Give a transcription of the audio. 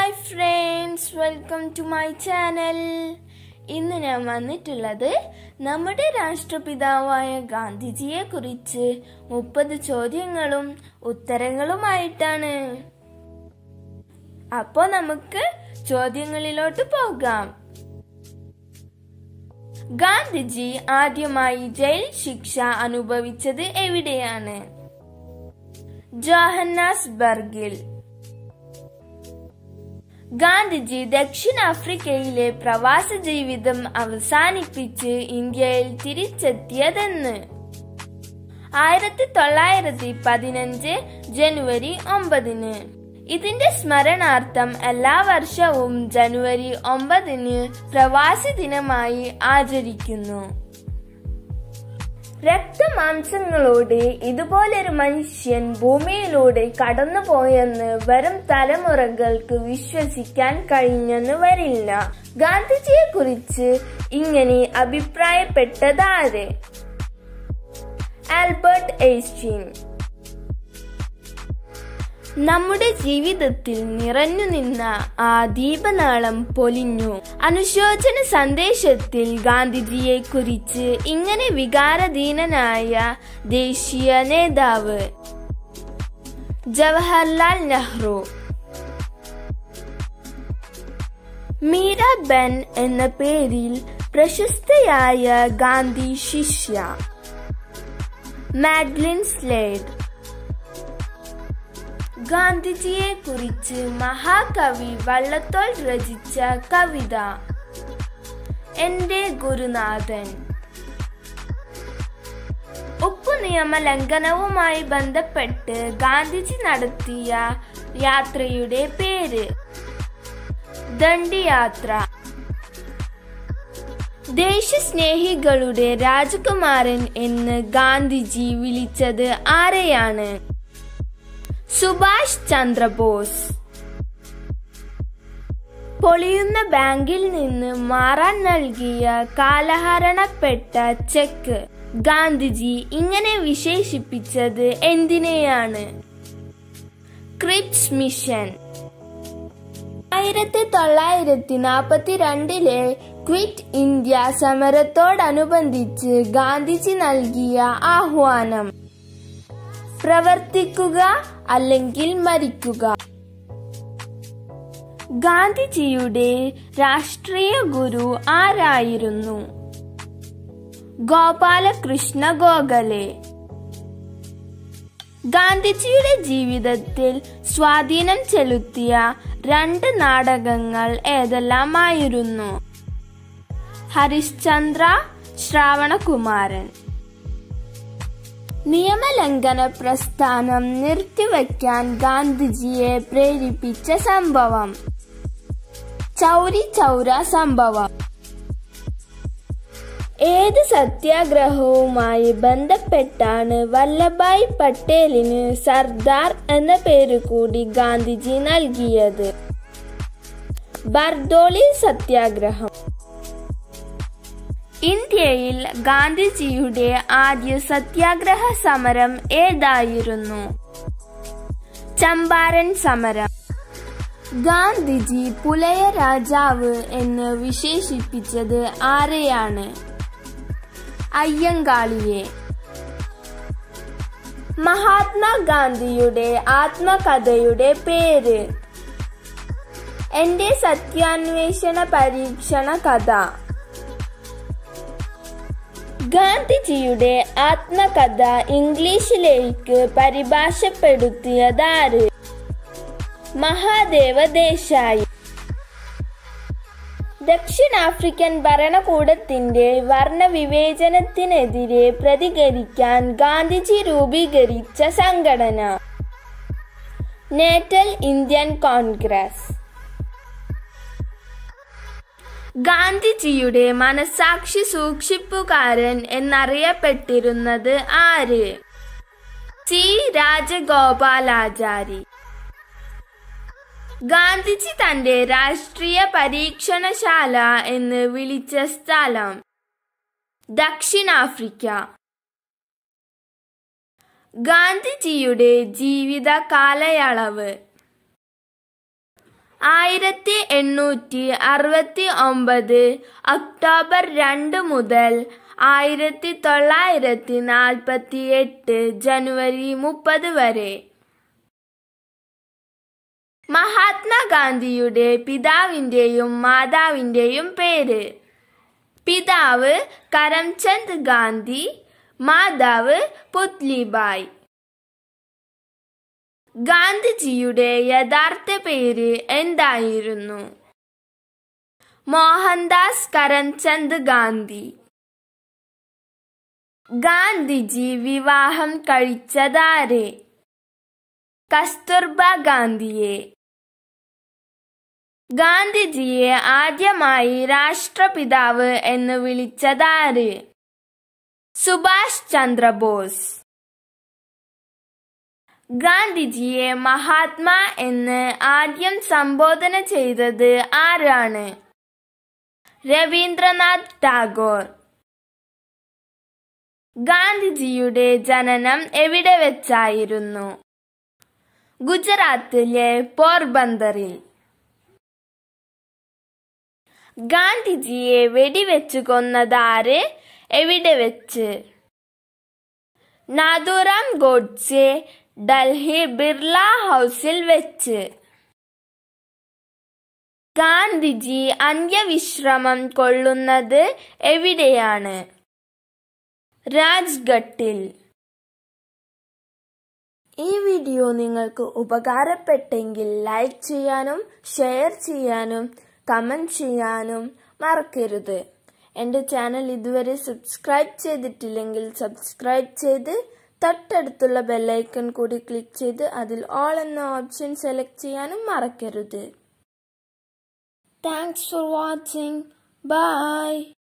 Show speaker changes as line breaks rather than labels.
hi friends welcome to my channel ഇന്ന് ഞാൻ വന്നിട്ടുള്ളത് നമ്മുടെ രാഷ്ട്രപിതാവായ ഗാന്ധിജിയെ കുറിച്ച് മുപ്പത് ചോദ്യങ്ങളും ഉത്തരങ്ങളുമായിട്ടാണ് അപ്പോ നമുക്ക് ചോദ്യങ്ങളിലോട്ട് പോകാം ഗാന്ധിജി ആദ്യമായി ജയിൽ ശിക്ഷ അനുഭവിച്ചത് എവിടെയാണ് ജോഹന്നാസ്ബർഗിൽ ഗാന്ധിജി ദക്ഷിണാഫ്രിക്കയിലെ പ്രവാസ ജീവിതം അവസാനിപ്പിച്ച് ഇന്ത്യയിൽ തിരിച്ചെത്തിയതെന്ന് ആയിരത്തി തൊള്ളായിരത്തി പതിനഞ്ച് ജനുവരി ഒമ്പതിന് ഇതിന്റെ സ്മരണാർത്ഥം എല്ലാ വർഷവും ജനുവരി ഒമ്പതിന് പ്രവാസി ദിനമായി ആചരിക്കുന്നു രക്തമാംസങ്ങളോടെ ഇതുപോലൊരു മനുഷ്യൻ ഭൂമിയിലൂടെ കടന്നുപോയെന്ന് വരും തലമുറകൾക്ക് വിശ്വസിക്കാൻ കഴിഞ്ഞെന്ന് വരില്ല ഗാന്ധിജിയെ കുറിച്ച് ഇങ്ങനെ അഭിപ്രായപ്പെട്ടതാര് ആൽബർട്ട് ഐൻസ്റ്റീൻ നമ്മുടെ ജീവിതത്തിൽ നിറഞ്ഞു നിന്ന ആ ദീപനാളം പൊലിഞ്ഞു അനുശോചന സന്ദേശത്തിൽ ഗാന്ധിജിയെ കുറിച്ച് ഇങ്ങനെ വികാരധീനനായ ദേശീയ നേതാവ് ജവഹർലാൽ നെഹ്റു മീര ബെൻ എന്ന പേരിൽ പ്രശസ്തയായ ഗാന്ധി ശിഷ്യ മാഡ്ലിൻ സ്ലേഡ് ഗാന്ധിജിയെ കുറിച്ച് മഹാകവി വള്ളത്തോൾ രചിച്ച കവിത എന്റെ ഗുരുനാഥൻ ഉപ്പു നിയമ ലംഘനവുമായി ബന്ധപ്പെട്ട് ഗാന്ധിജി നടത്തിയ യാത്രയുടെ പേര് ദണ്ഡിയാത്ര ദേശസ്നേഹികളുടെ രാജകുമാരൻ എന്ന് ഗാന്ധിജി വിളിച്ചത് ആരെയാണ് സുഭാഷ് ചന്ദ്രബോസ് പൊളിയുന്ന ബാങ്കിൽ നിന്ന് മാറാൻ നൽകിയ കാലഹരണപ്പെട്ട ചെക്ക് ഗാന്ധിജി ഇങ്ങനെ വിശേഷിപ്പിച്ചത് എന്തിനെയാണ് ക്രിപ്സ് മിഷൻ ആയിരത്തി തൊള്ളായിരത്തി നാൽപ്പത്തി രണ്ടിലെ ക്വിറ്റ് ഇന്ത്യ സമരത്തോടനുബന്ധിച്ച് ഗാന്ധിജി നൽകിയ ആഹ്വാനം പ്രവർത്തിക്കുക അല്ലെങ്കിൽ മരിക്കുക ഗാന്ധിജിയുടെ രാഷ്ട്രീയ ഗുരു ആരായിരുന്നു ഗോപാലകൃഷ്ണ ഗോഖലെ ഗാന്ധിജിയുടെ ജീവിതത്തിൽ സ്വാധീനം ചെലുത്തിയ രണ്ട് നാടകങ്ങൾ ഏതെല്ലാമായിരുന്നു ഹരിശ്ചന്ദ്ര ശ്രാവണകുമാരൻ നിയമലംഘന പ്രസ്ഥാനം നിർത്തിവെക്കാൻ ഗാന്ധിജിയെ പ്രേരിപ്പിച്ച സംഭവം ചൗരി ചൗര സംഭവം ഏത് സത്യാഗ്രഹവുമായി ബന്ധപ്പെട്ടാണ് വല്ലഭായ് പട്ടേലിന് സർദാർ എന്ന പേര് കൂടി ഗാന്ധിജി നൽകിയത് ബർദോളി സത്യാഗ്രഹം ഇന്ത്യയിൽ ഗാന്ധിജിയുടെ ആദ്യ സത്യാഗ്രഹ സമരം ഏതായിരുന്നു ചമ്പാരൻ സമരം ഗാന്ധിജി പുലയ രാജാവ് എന്ന് വിശേഷിപ്പിച്ചത് ആരെയാണ് അയ്യങ്കാളിയെ മഹാത്മാഗാന്ധിയുടെ ആത്മകഥയുടെ പേര് എന്റെ സത്യാന്വേഷണ പരീക്ഷണ കഥ ഗാന്ധിജിയുടെ ആത്മകഥ ഇംഗ്ലീഷിലേക്ക് പരിഭാഷപ്പെടുത്തിയതാര് മഹാദേവ ദേശായി ദക്ഷിണാഫ്രിക്കൻ ഭരണകൂടത്തിന്റെ വർണ്ണവിവേചനത്തിനെതിരെ പ്രതികരിക്കാൻ ഗാന്ധിജി രൂപീകരിച്ച സംഘടന നേറ്റൽ ഇന്ത്യൻ കോൺഗ്രസ് ഗാന്ധിജിയുടെ മനസാക്ഷി സൂക്ഷിപ്പുകാരൻ എന്നറിയപ്പെട്ടിരുന്നത് ആര് സി രാജഗോപാലാചാരി ഗാന്ധിജി തന്റെ രാഷ്ട്രീയ പരീക്ഷണശാല എന്ന് വിളിച്ച സ്ഥലം ദക്ഷിണാഫ്രിക്ക ഗാന്ധിജിയുടെ ജീവിത കാലയളവ് ആയിരത്തി എണ്ണൂറ്റി അറുപത്തി ഒമ്പത് ഒക്ടോബർ രണ്ട് മുതൽ ആയിരത്തി തൊള്ളായിരത്തി നാൽപ്പത്തി എട്ട് ജനുവരി മുപ്പത് വരെ മഹാത്മാഗാന്ധിയുടെ പിതാവിന്റെയും മാതാവിന്റെയും പേര് പിതാവ് കരംചന്ദ് ഗാന്ധി മാതാവ് പുത്ലിബായ് ഗാന്ധിജിയുടെ യഥാർത്ഥ പേര് എന്തായിരുന്നു മോഹൻദാസ് കരംചന്ദ് ഗാന്ധി ഗാന്ധിജി വിവാഹം കഴിച്ചതാരെ കസ്തൂർബ ഗാന്ധിയെ ഗാന്ധിജിയെ ആദ്യമായി രാഷ്ട്രപിതാവ് എന്ന് വിളിച്ചതാര് സുഭാഷ് ചന്ദ്രബോസ് ഗാന്ധിജിയെ മഹാത്മാ എന്ന് ആദ്യം സംബോധന ചെയ്തത് ആരാണ് രവീന്ദ്രനാഥ് ടാഗോർ ഗാന്ധിജിയുടെ ജനനം എവിടെ വെച്ചായിരുന്നു ഗുജറാത്തിലെ പോർബന്തറിൽ ഗാന്ധിജിയെ വെടിവെച്ചു കൊന്നതാര് എവിടെ വെച്ച് നാഥുറാം ഗോഡ്സെ ഡൽഹി ബിർള ഹൗസിൽ വെച്ച് ഗാന്ധിജി അന്ത്യവിശ്രമം കൊള്ളുന്നത് എവിടെയാണ് രാജ്ഘട്ടിൽ ഈ വീഡിയോ നിങ്ങൾക്ക് ഉപകാരപ്പെട്ടെങ്കിൽ ലൈക്ക് ചെയ്യാനും ഷെയർ ചെയ്യാനും കമന്റ് ചെയ്യാനും മറക്കരുത് എൻ്റെ ചാനൽ ഇതുവരെ സബ്സ്ക്രൈബ് ചെയ്തിട്ടില്ലെങ്കിൽ സബ്സ്ക്രൈബ് ചെയ്ത് തൊട്ടടുത്തുള്ള ബെല്ലൈക്കൺ കൂടി ക്ലിക്ക് ചെയ്ത് അതിൽ ഓൾ എന്ന ഓപ്ഷൻ സെലക്ട് ചെയ്യാനും മറക്കരുത് താങ്ക്സ് ഫോർ വാച്ചിങ് ബൈ